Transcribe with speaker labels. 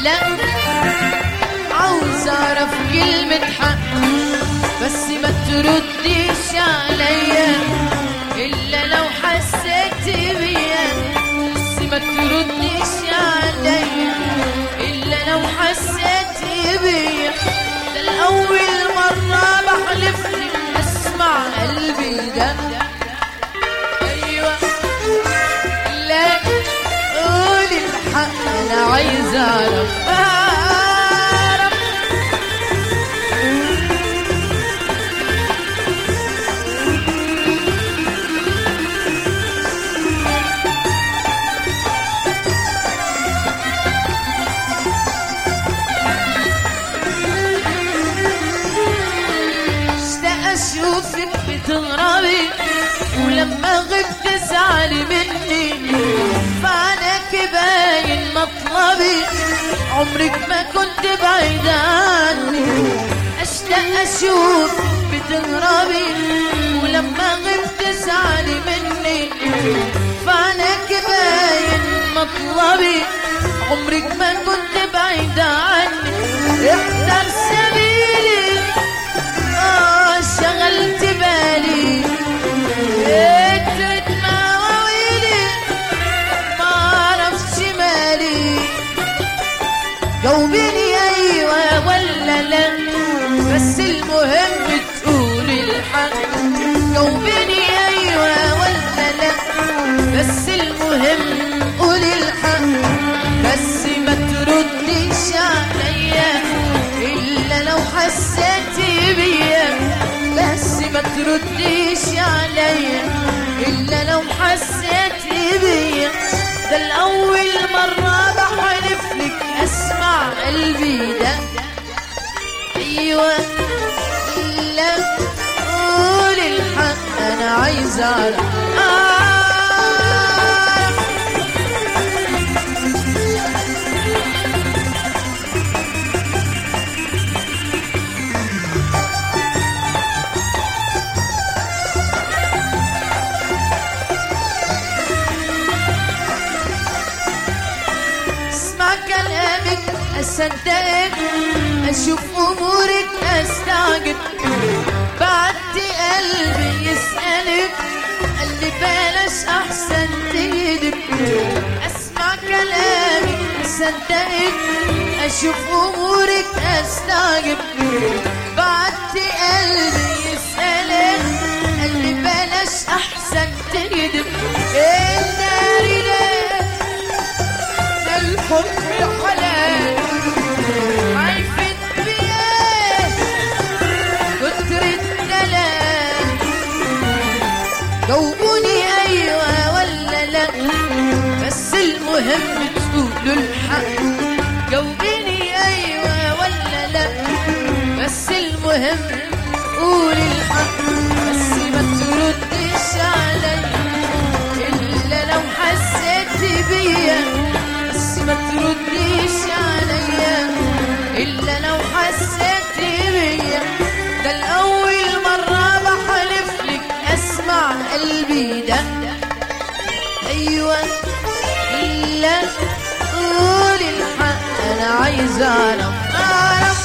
Speaker 1: لا عاوز اعرف كلمة حق بس ما ترديش عليا الا لو حسيت بيا بس ما ترديش عليا الا لو حسيت بيا ده الاول مرة بحلف لك اسمع قلبي ده ايوه لا قولي الحق انا عايز اعرف اعرف اشتاق اشوفك بتغربي ولما غبت تزعلي مني فعناك باين مطلبي عمرك ما كنت بعيد عني اشتاق اشوف بتغربي ولما غبت تزعلي مني فعناك باين مطلبي عمرك ما كنت بعيد عني احضر سبيلي آه شغلت بالي اترك مواويلي ما عرفش مالي جاوبيني ايوه ولا لا بس المهم تقولي الحق جاوبيني ايوه ولا لا بس المهم قولي الحق بس ما ترديش عليا الا لو حسيت بيا بس ما ترديش عليا الا لو حسيت بيا ده الاول مره بحلف لك اسمع قلبي ده ايوه لا قولي الحق انا عايز اعرف أعرف. اسمع كلامك اصدقك اشوف امورك استعجب بعت قلبي يسالك قال لي بلاش احسن تهدب اسمع كلامك اصدقك اشوف امورك استعجب بعت قلبي يسالك قال لي بلاش احسن تهدب النار ليه ده الحب حلال عايفين بيه كتر الدلال جاوبوني ايوه ولا لا بس المهم تقولوا الحق جاوبيني ايوه ولا لا بس المهم قولي الحق بس ما تردش عليا الا لو حسيت بيا بس ما ترديش عليا الا لو حسيت بيا ده الاول مره بحلف لك اسمع قلبي ده ايوه لا قولي الحق انا عايز اعرف اعرف